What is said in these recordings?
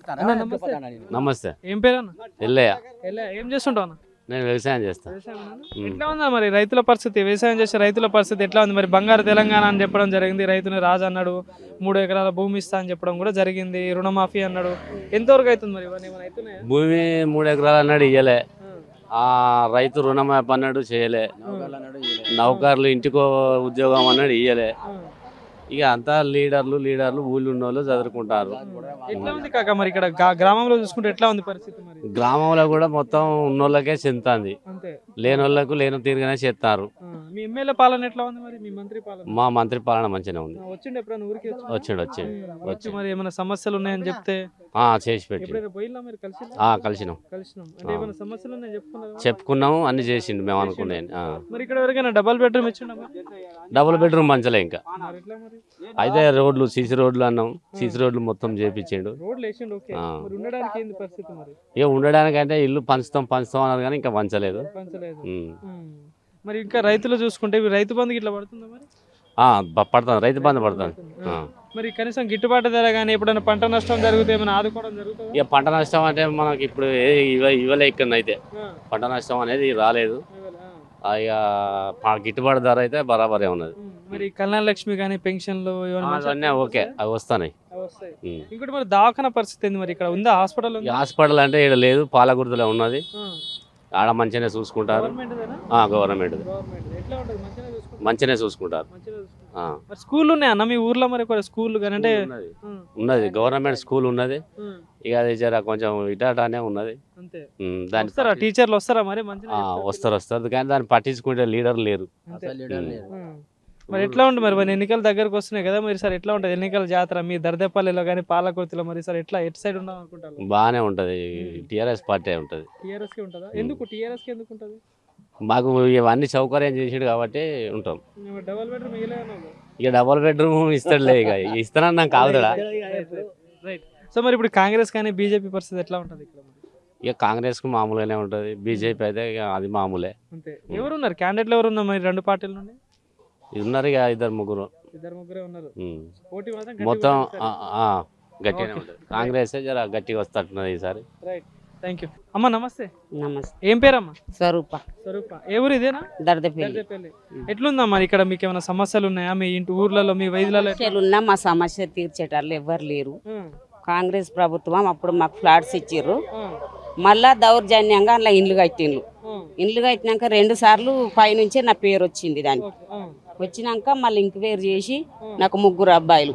అన్న, నమస్తే. నమస్తే ఏం పేరు అన్న ఎల్లయ్య ఎలా ఏం చేస్తుంటావు అన్న నేను వ్యవసాయం చేస్తా వ్యవసాయమేనా అన్న? ఉమ్. ఎట్లా ఉందా మరి రైతుల పరిస్థితి వ్యవసాయం చేసే రైతుల పరిస్థితి ఎట్లా ఉంది మరి బంగారు తెలంగాణ అని చెప్పడం జరిగింది రైతుని రాజు అన్నాడు మూడు ఎకరాల భూమి ఇస్తా అని చెప్పడం కూడా జరిగింది రుణమాఫీ అన్నాడు ఎంతవరకు అవుతుంది మరి ఇవన్నీ ఏమైనా అవుతున్నాయా భూమి మూడు ఎకరాలు అన్నాడు ఇయ్యలే ఆ. ఆ రైతు రుణమాప అన్నాడు చేయలే నౌకర్లు ఇంటికో ఉద్యోగం అన్నాడు ఇయ్యలే ఆ. ఇక అంతా లీడర్లు లీడర్లు ఊళ్ళు ఉన్న వాళ్ళు చదువుకుంటారు ఎట్లా ఉంది కాక మరి ఇక్కడ గా- గ్రామంలో చూసుకుంటే ఎట్లా ఉంది పరిస్థితి మరి గ్రామంలో కూడా మొత్తం ఉన్నోళ్ళకే చెందుతుంది అంతే లేని వాళ్ళకు లేని తీరుగానే చేస్తారు ఆ. మీ ఎమ్మెల్యే పాలన ఎట్లా ఉంది మరి మీ మంత్రి పాలన మా మంత్రి పాలన మంచిగా ఉంది ఆ, వచ్చిండు ఎప్పుడైనా ఊరికి వచ్చి వచ్చిండు వచ్చిండు ఉమ్, వచ్చి మరి ఏమైనా సమస్యలు ఉన్నాయని చెప్తే ఆ, చేసి పెట్టి ఎప్పుడైనా పోయినా మీరు కలిసి ఆ, కలిసినాం కలిసినాం అంటే ఏమైనా సమస్యలు ఉన్నాయని చెప్పుకున్నారా చెప్పుకున్నాము అన్ని చేసిండు మేము అనుకునే మరి ఇక్కడ ఎవరికైనా డబల్ బెడ్రూమ్ ఇచ్చిండా మరి? డబుల్ బెడ్రూమ్ మంచలే ఇంకా మరి ఎట్లా మరి అయితే రోడ్లు సీసీ రోడ్లు అన్నాం సీసీ రోడ్లు మొత్తం చేపించిండు రోడ్లు వేసిండు ఓకే ఆ. మరి ఉండడానికి ఏంది పరిస్థితి మరి ఇక ఉండడానికంటే ఇల్లు పంచుతాం పంచుతాం అన్నారు కానీ ఇంకా పంచలేదు పంచలేదు ఉమ్. ఉమ్. మరి ఇంకా రైతులు చూసుకుంటే ఇవి రైతు బంధుకి ఇట్లా పడుతుందా మరి ఆ, బ- పడతాం రైతు బంధు పడతాం ఆ. ఆ. మరి కనీసం గిట్టుబాటు ధర కానీ ఎప్పుడైనా పంట నష్టం జరిగితే ఏమైనా ఆదుకోవడం జరుగుతుందా ఇక పంట నష్టం అంటే మనకి ఇప్పుడు ఏ- ఇవ ఇవ్వలే ఇక్కడ అయితే ఆ, పంట నష్టం అనేది రాలేదు ఇవ్వాలి, ఆ. ఆ, ఇక ప- గిట్టుబాటు ధర అయితే బరాబరే ఉన్నది ఉమ్. మరి కళ్యాణ లక్ష్మి కానీ పెన్షన్లు ఇవన్నీ ఆ, మంచిగా అవన్నీ ఓకే అవి వస్తున్నాయి అవి వస్తాయి ఉమ్. ఇంకోటి మరి దవాఖాన పరిస్థితి ఏంది మరి ఇక్కడ ఉందా హాస్పిటల్ ఈ ఉందా హాస్పిటల్ అంటే ఇక్కడ లేదు పాలగుర్తులో ఉన్నది ఆ. ఆడ మంచిగానే చూసుకుంటారు గవర్నమెంట్దేనా? ఆ, గవర్నమెంట్ గవర్నమెంట్ ఎట్లా ఉంటుంది మంచిగా చూసుకుంటారా? మంచిగానే చూసుకుంటారు మంచిగా చూసుకుంటారా? ఆ. మరి స్కూల్ ఉన్నాయి అన్న మీ ఊర్లో మరి ఒక స్కూల్ కానీ అంటే ఉన్నది. ఉమ్, ఉన్నది గవర్నమెంట్ స్కూల్ ఉన్నది ఉమ్, ఇక అది జర కొంచెం ఇటాటానే ఉన్నది అంతే ఉమ్, దాన్ని వస్తారా టీచర్లు వస్తారా మరి మంచిగా ఆ, వస్తారు వస్తారు కానీ దాన్ని పట్టించుకునే లీడర్ లేరు అంతే. ఉమ్. ఉమ్. మరి ఎట్లా ఉంటుంది మరి మరి ఎన్నికలు దగ్గరకు వస్తున్నాయి కదా మరి సార్ ఎట్లా ఉంటుంది ఎన్నికల జాతర మీ దర్దేపల్లిలో కానీ పాలకుర్తిలో మరి సార్ ఎట్లా ఎటు సైడ్ ఉందాం అనుకుంటారు బాగానే ఉంటది టీఆర్ఎస్ పార్టీ ఉంటది టీఆర్ఎస్ కి ఉంటుందా ఎందుకు టీఆర్ఎస్ కి ఎందుకు ఉంటుంది మాకు ఇవన్నీ సౌకర్యం చేసాడు కాబట్టి ఉంటాం డబల్ బెడ్రూమ్ మిగిలే ఇక డబుల్ బెడ్రూమ్ ఇస్తాడులే ఇక ఇస్తానని నాకు కాదురా రైట్ సో మరి ఇప్పుడు కాంగ్రెస్ కానీ బీజేపీ పరిస్థితి ఎట్లా ఉంటుంది ఇక్కడ మరి? ఇక కాంగ్రెస్ కు మామూలుగానే ఉంటది బీజేపీ అయితే ఇక అది మామూలే అంతే ఎవరు ఉన్నారు క్యాండిడేట్లు ఎవరు ఉన్నారు మరి రెండు పార్టీల నుండి ఇది ఉన్నారు ఇక ఇద్దరు ముగ్గురు ఇద్దరు ముగ్గురే ఉన్నారు ఉమ్. పోటీ మాత్రం గట్టిగా మొత్తం ఉంటుంది ఆ, ఈసారి. ఆ, గట్టిగానే Okay. ఉంటది కాంగ్రెస్ జర గట్టిగా వస్తట్టున్నది ఈసారి రైట్ థ్యాంక్ యూ అమ్మ నమస్తే నమస్తే ఏం పేరమ్మా స్వరూప స్వరూప ఏ ఊరు ఇదేనా దర్దపల్లి దర్దేపల్లి. ఎట్లుందా మరి ఇక్కడ మీకు ఏమైనా సమస్యలు ఉన్నాయా మీ ఇంటి ఊర్లలో మీ వైద్యులలో సమస్యలు ఉన్నా మా సమస్య తీర్చేటాళ్ళు ఎవ్వరు లేరు కాంగ్రెస్ ప్రభుత్వం అప్పుడు మాకు ఫ్లాట్స్ ఇచ్చిర్రు మళ్ళా దౌర్జన్యంగా అలా ఇండ్లు కట్టిండ్రు ఇండ్లు కట్టినాక రెండు సార్లు పైనుంచే నా పేరు వచ్చింది దానికి వచ్చినాక మళ్ళీ ఇంక్వైరీ చేసి నాకు ముగ్గురు అబ్బాయిలు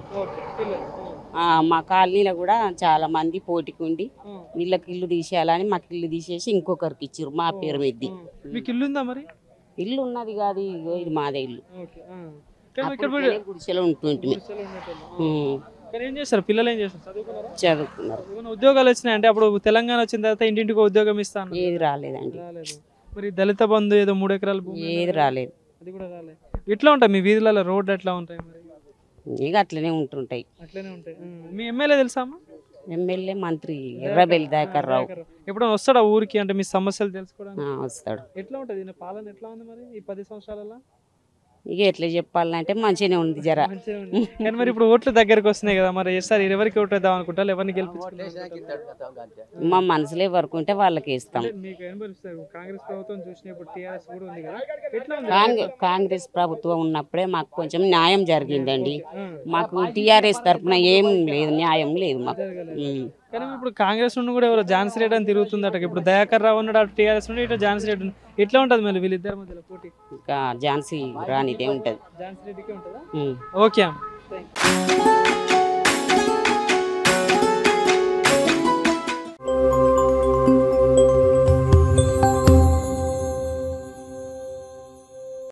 ఆ, మా కాలనీలో కూడా చాలా మంది పోటీకి ఉండి వీళ్ళకి ఇల్లు తీసేయాలని మాకు ఇల్లు తీసేసి ఇంకొకరికి ఇచ్చిర్రు మా పేరు మీది మీకు ఇల్లు ఉందా మరి ఇల్లు ఉన్నది కాదు ఇగో ఇది మాదే ఇల్లు కానీ ఇక్కడ అప్పుడు గుడిసెలో ఉంటుంటిమి ఉమ్, ఇక్కడ ఏం చేస్తారు పిల్లలు ఏం చేస్తారు చదువుకున్నారా చదువుకున్నారు ఏమైనా ఉద్యోగాలు వచ్చినాయంటే అప్పుడు తెలంగాణ వచ్చిన తర్వాత ఇంటింటికి ఉద్యోగం ఇస్తాను ఏది రాలేదండి రాలేదు మరి దళిత బంధు ఏదో మూడు ఎకరాల భూమి ఏది రాలేదు అది కూడా రాలేదు ఎట్లా ఉంటాయి మీ వీధులలో రోడ్డు ఎట్లా ఉంటాయి మరి ఇక అట్లనే ఉంటుంటాయి అట్లనే ఉంటాయి ఉమ్. మీ ఎమ్మెల్యే తెలుసా అమ్మా ఎమ్మెల్యే మంత్రి ఎర్రబెల్లి దయాకర్ రావు ఎప్పుడైనా వస్తాడా ఊరికి అంటే మీ సమస్యలు తెలుసుకోవడానికి ఆ, వస్తాడు ఎట్లా ఉంటుంది ఈయన పాలన ఎట్లా ఉంది మరి ఈ పది సంవత్సరాలలో ఇక ఎట్లా చెప్పాలంటే మంచిగానే ఉంది జర మంచిగా ఉంది. కానీ మరి ఇప్పుడు ఓట్లు దగ్గరకు వస్తున్నాయి కదా మరి సార్ ఎవరికి ఓటు వేద్దాం అనుకుంటారు ఎవరిని గెలిపించుకుంటారు మా మనసులో ఎవరికి ఉంటే వాళ్ళకి ఇస్తాం మీకు ఏం పరిస్థితి కాంగ్రెస్ ప్రభుత్వం చూసినప్పుడు టీఆర్ఎస్ కూడా ఉంది కదా ఎట్లా ఉంది కాంగ్రెస్ కాంగ్రెస్ ప్రభుత్వం ఉన్నప్పుడే మాకు కొంచెం న్యాయం జరిగిందండి మాకు టీఆర్ఎస్ తరఫున ఏం లేదు న్యాయం లేదు మాకు ఉమ్. కానీ ఇప్పుడు కాంగ్రెస్ నుండి కూడా ఎవరో ఝాన్సీ రెడ్డి అని తిరుగుతుందట ఇప్పుడు దయాకర్ రావు ఉన్నాడు అటు టీఆర్ఎస్ నుండి ఇటు ఝాన్సీ రెడ్డి ఉన్నాడు. ఎట్లా ఉంటుంది మరి వీళ్ళిద్దరి మధ్యలో పోటీ ఇంకా ఝాన్సీ రానిదే ఉంటుంది ఝాన్సీ రెడ్డికి ఉంటుందా ఉమ్. ఓకే అమ్మ